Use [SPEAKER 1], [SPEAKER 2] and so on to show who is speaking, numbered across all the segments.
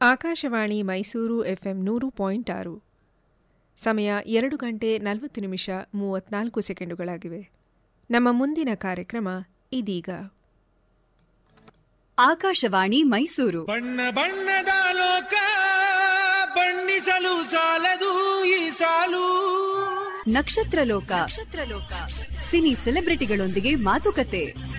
[SPEAKER 1] Akashvani Mysuru FM ನೂರು point ಆರು ಸಮಯ ಎರಡು ಗಂಟೆ ನಲವತ್ತು ನಿಮಿಷ ಮೂವತ್ನಾಲ್ಕು ಸೆಕೆಂಡುಗಳಾಗಿವೆ ನಮ್ಮ ಮುಂದಿನ ಕಾರ್ಯಕ್ರಮ ಇದೀಗ
[SPEAKER 2] ಆಕಾಶವಾಣಿ ಮೈಸೂರು
[SPEAKER 3] ಬಣ್ಣ ಬಣ್ಣದ ಲೋಕ ಬಣ್ಣಿಸಲು ಸಾಲದು ಈ ಸಾಲು
[SPEAKER 2] ನಕ್ಷತ್ರ ಲೋಕ ಸಿನಿ ಸೆಲೆಬ್ರಿಟಿಗಳೊಂದಿಗೆ ಮಾತುಕತೆ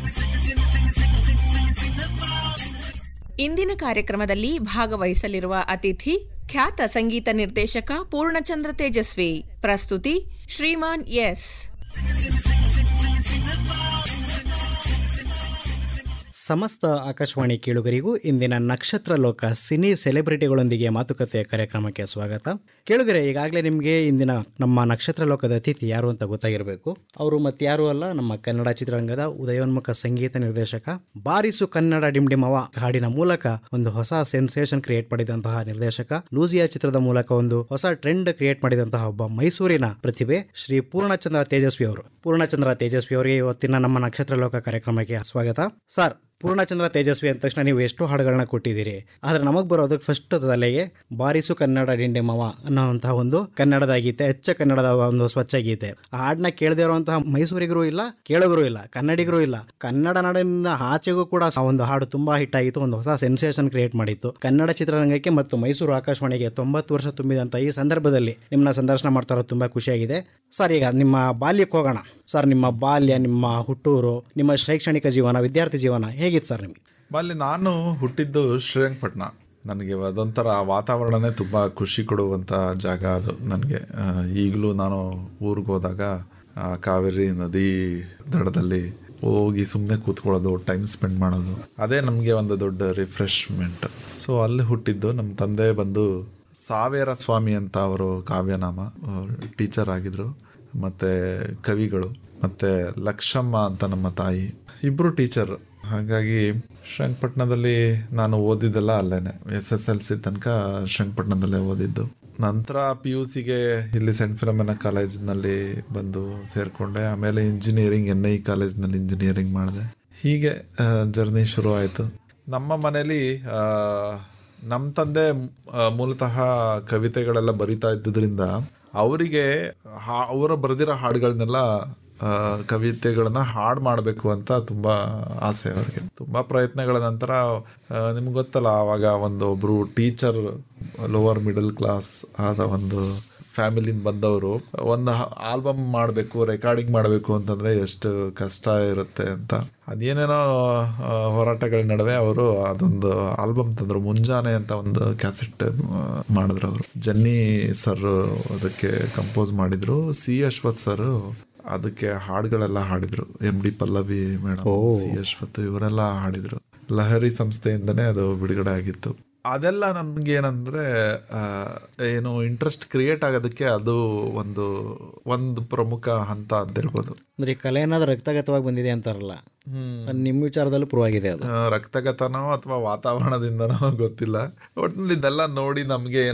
[SPEAKER 4] ಇಂದಿನ ಕಾರ್ಯಕ್ರಮದಲ್ಲಿ ಭಾಗವಹಿಸಲಿರುವ ಅತಿಥಿ ಖ್ಯಾತ ಸಂಗೀತ ನಿರ್ದೇಶಕ ಪೂರ್ಣಚಂದ್ರ ತೇಜಸ್ವಿ ಪ್ರಸ್ತುತಿ ಶ್ರೀಮಾನ್ ಎಸ್
[SPEAKER 5] ಸಮಸ್ತ ಆಕಾಶವಾಣಿ ಕೇಳುಗರಿಗೂ ಇಂದಿನ ನಕ್ಷತ್ರ ಲೋಕ ಸಿನಿ ಸೆಲೆಬ್ರಿಟಿಗಳೊಂದಿಗೆ ಮಾತುಕತೆ ಕಾರ್ಯಕ್ರಮಕ್ಕೆ ಸ್ವಾಗತ ಕೇಳುಗರೆ ಈಗಾಗಲೇ ನಿಮಗೆ ಇಂದಿನ ನಮ್ಮ ನಕ್ಷತ್ರ ಲೋಕದ ಅತಿಥಿ ಯಾರು ಅಂತ ಗೊತ್ತಾಗಿರಬೇಕು ಅವರು ಮತ್ತಾರೂ ಅಲ್ಲ ನಮ್ಮ ಕನ್ನಡ ಚಿತ್ರರಂಗದ ಉದಯೋನ್ಮುಖ ಸಂಗೀತ ನಿರ್ದೇಶಕ ಬಾರಿಸು ಕನ್ನಡ ಡಿಮ್ಡಿಮವ ಹಾಡಿನ ಮೂಲಕ ಒಂದು ಹೊಸ ಸೆನ್ಸೇಷನ್ ಕ್ರಿಯೇಟ್ ಮಾಡಿದಂತಹ ನಿರ್ದೇಶಕ ಲೂಸಿಯಾ ಚಿತ್ರದ ಮೂಲಕ ಒಂದು ಹೊಸ ಟ್ರೆಂಡ್ ಕ್ರಿಯೇಟ್ ಮಾಡಿದಂತಹ ಒಬ್ಬ ಮೈಸೂರಿನ ಪ್ರತಿಭೆ ಶ್ರೀ ಪೂರ್ಣಚಂದ್ರ ತೇಜಸ್ವಿ ಅವರು ಪೂರ್ಣಚಂದ್ರ ತೇಜಸ್ವಿ ಅವರಿಗೆ ಇವತ್ತಿನ ನಮ್ಮ ನಕ್ಷತ್ರ ಲೋಕ ಕಾರ್ಯಕ್ರಮಕ್ಕೆ ಸ್ವಾಗತ ಸರ್ ಪೂರ್ಣಚಂದ್ರ ತೇಜಸ್ವಿ ಅಂದ ತಕ್ಷಣ ನೀವು ಎಷ್ಟು ಹಾಡುಗಳನ್ನ ಕೊಟ್ಟಿದ್ದೀರಿ ಆದರೆ ನಮಗೆ ಬರೋದಕ್ಕೆ ಫಸ್ಟ್ ತಲೆಗೆ ಬಾರಿಸು ಕನ್ನಡ ಡಿಂಡೆ ಮವ ಅನ್ನೋವಂತಹ ಒಂದು ಕನ್ನಡದ ಗೀತೆ ಅಚ್ಚ ಕನ್ನಡದ ಒಂದು ಸ್ವಚ್ಛ ಗೀತೆ ಆ ಹಾಡನ್ನ ಕೇಳದೇ ಇರುವಂತಹ ಮೈಸೂರಿಗರು ಇಲ್ಲ ಕೇಳೋಗರು ಇಲ್ಲ ಕನ್ನಡಿಗರು ಇಲ್ಲ ಕನ್ನಡ ನಾಡಿನ ಆಚೆಗೂ ಕೂಡ ಆ ಒಂದು ಹಾಡು ತುಂಬಾ ಹಿಟ್ ಆಗಿತ್ತು ಒಂದು ಹೊಸ ಸೆನ್ಸೇಷನ್ ಕ್ರಿಯೇಟ್ ಮಾಡಿತ್ತು ಕನ್ನಡ ಚಿತ್ರರಂಗಕ್ಕೆ ಮತ್ತು ಮೈಸೂರು ಆಕಾಶವಾಣಿಗೆ ತೊಂಬತ್ತು ವರ್ಷ ತುಂಬಿದಂಥ ಈ ಸಂದರ್ಭದಲ್ಲಿ ನಿಮ್ಮನ್ನ ಸಂದರ್ಶನ ಮಾಡ್ತಾ ಇರೋದು ತುಂಬಾ ಖುಷಿಯಾಗಿದೆ ಸರ್ ಈಗ ನಿಮ್ಮ ಬಾಲ್ಯಕ್ಕೆ ಹೋಗೋಣ ಸರ್ ನಿಮ್ಮ ಬಾಲ್ಯ ನಿಮ್ಮ ಹುಟ್ಟೂರು ನಿಮ್ಮ ಶೈಕ್ಷಣಿಕ ಜೀವನ ವಿದ್ಯಾರ್ಥಿ ಜೀವನ ಹೇಗಿತ್ತು ಸರ್ ನಿಮಗೆ
[SPEAKER 6] ಅಲ್ಲಿ ನಾನು ಹುಟ್ಟಿದ್ದು ಶ್ರೀರಂಗಪಟ್ಟಣ ನನಗೆ ಅದೊಂಥರ ವಾತಾವರಣನೇ ತುಂಬ ಖುಷಿ ಕೊಡುವಂಥ ಜಾಗ ಅದು ನನಗೆ ಈಗಲೂ ನಾನು ಊರಿಗೆ ಹೋದಾಗ ಆ, ಕಾವೇರಿ ನದಿ ದಡದಲ್ಲಿ ಹೋಗಿ ಸುಮ್ಮನೆ ಕೂತ್ಕೊಳ್ಳೋದು ಟೈಮ್ ಸ್ಪೆಂಡ್ ಮಾಡೋದು ಅದೇ ನಮಗೆ ಒಂದು ದೊಡ್ಡ ರಿಫ್ರೆಶ್ಮೆಂಟ್ ಸೊ ಅಲ್ಲಿ ಹುಟ್ಟಿದ್ದು ನಮ್ಮ ತಂದೆ ಬಂದು ಸಾವೇರ ಸ್ವಾಮಿ ಅಂತ ಅವರು ಕಾವ್ಯನಾಮ ಟೀಚರ್ ಆಗಿದ್ರು ಮತ್ತು ಕವಿಗಳು ಮತ್ತು ಲಕ್ಷಮ್ಮ ಅಂತ ನಮ್ಮ ತಾಯಿ ಇಬ್ಬರು ಟೀಚರ್ ಹಾಗಾಗಿ ಶ್ರೀರಂಗಪಟ್ಟಣದಲ್ಲಿ ನಾನು ಓದಿದ್ದೆಲ್ಲ ಅಲ್ಲೇನೆ ಎಸ್ ಎಸ್ ಎಲ್ ಸಿ ತನಕ ಶ್ರೀರಂಗಪಟ್ಟಣದಲ್ಲೇ ಓದಿದ್ದು ನಂತರ ಪಿ ಯು ಸಿಗೆ ಇಲ್ಲಿ ಸೆಂಟ್ ಫಿಲಮೆನ ಕಾಲೇಜ್ನಲ್ಲಿ ಬಂದು ಸೇರಿಕೊಂಡೆ ಆಮೇಲೆ ಇಂಜಿನಿಯರಿಂಗ್ ಎನ್ ಐ ಕಾಲೇಜ್ನಲ್ಲಿ ಇಂಜಿನಿಯರಿಂಗ್ ಮಾಡಿದೆ ಹೀಗೆ ಜರ್ನಿ ಶುರು ಆಯಿತು ನಮ್ಮ ಮನೇಲಿ ಆ, ನಮ್ಮ ತಂದೆ ಆ, ಮೂಲತಃ ಕವಿತೆಗಳೆಲ್ಲ ಬರಿತಾ ಇದ್ದುದ್ರಿಂದ ಅವರಿಗೆ ಅವರು ಬರೆದಿರೋ ಹಾಡುಗಳನ್ನೆಲ್ಲ ಆ, ಕವಿತೆಗಳನ್ನ ಹಾಡು ಮಾಡಬೇಕು ಅಂತ ತುಂಬ ಆಸೆ ಅವರಿಗೆ ತುಂಬ ಪ್ರಯತ್ನಗಳ ನಂತರ ನಿಮ್ಗೆ ಗೊತ್ತಲ್ಲ ಆವಾಗ ಒಂದು ಒಬ್ಬರು ಟೀಚರ್ ಲೋವರ್ ಮಿಡಲ್ ಕ್ಲಾಸ್ ಆದ ಒಂದು ಫ್ಯಾಮಿಲಿಯಿಂದ ಬಂದವರು ಒಂದು ಆಲ್ಬಮ್ ಮಾಡಬೇಕು ರೆಕಾರ್ಡಿಂಗ್ ಮಾಡಬೇಕು ಅಂತಂದರೆ ಎಷ್ಟು ಕಷ್ಟ ಇರುತ್ತೆ ಅಂತ ಅದೇನೇನೋ ಆ, ಹೋರಾಟಗಳ ನಡುವೆ ಅವರು ಅದೊಂದು ಆಲ್ಬಮ್ ತಂದರು ಮುಂಜಾನೆ ಅಂತ ಒಂದು ಕ್ಯಾಸೆಟ್ ಮಾಡಿದ್ರು ಅವರು ಜನ್ನಿ ಸರ್ ಅದಕ್ಕೆ ಕಂಪೋಸ್ ಮಾಡಿದ್ರು ಸಿ ಅಶ್ವಥ್ ಸರ್ ಅದಕ್ಕೆ ಹಾಡುಗಳೆಲ್ಲ ಹಾಡಿದ್ರು M D Pallavi madam C Ashwath ಇವರೆಲ್ಲ ಹಾಡಿದ್ರು ಲಹರಿ ಸಂಸ್ಥೆಯಿಂದನೇ ಅದು ಬಿಡುಗಡೆ ಆಗಿತ್ತು ಅದೆಲ್ಲ ನಮ್ಗೆ ಏನಂದ್ರೆ ಆ, ಏನು ಇಂಟ್ರೆಸ್ಟ್ ಕ್ರಿಯೇಟ್ ಆಗೋದಕ್ಕೆ ಅದು ಒಂದು ಒಂದು ಪ್ರಮುಖ ಹಂತ ಅಂತ ಹೇಳ್ಬೋದು
[SPEAKER 5] ಅಂದ್ರೆ ಈ ಕಲೆ ಏನಾದ್ರು ರಕ್ತಗತವಾಗಿ ಬಂದಿದೆ ಅಂತಾರಲ್ಲ ಅದ್ ನಿಮ್ಮ ವಿಚಾರದಲ್ಲೂ ಪ್ರೂವ್ ಆಗಿದೆ ಅದು
[SPEAKER 6] ಆ, ರಕ್ತಗತನೋ ಅಥವಾ ವಾತಾವರಣದಿಂದನೋ ಗೊತ್ತಿಲ್ಲ ಒಟ್ಟಿನಲ್ಲಿ ಇದೆಲ್ಲ ನೋಡಿ ನಮಗೆ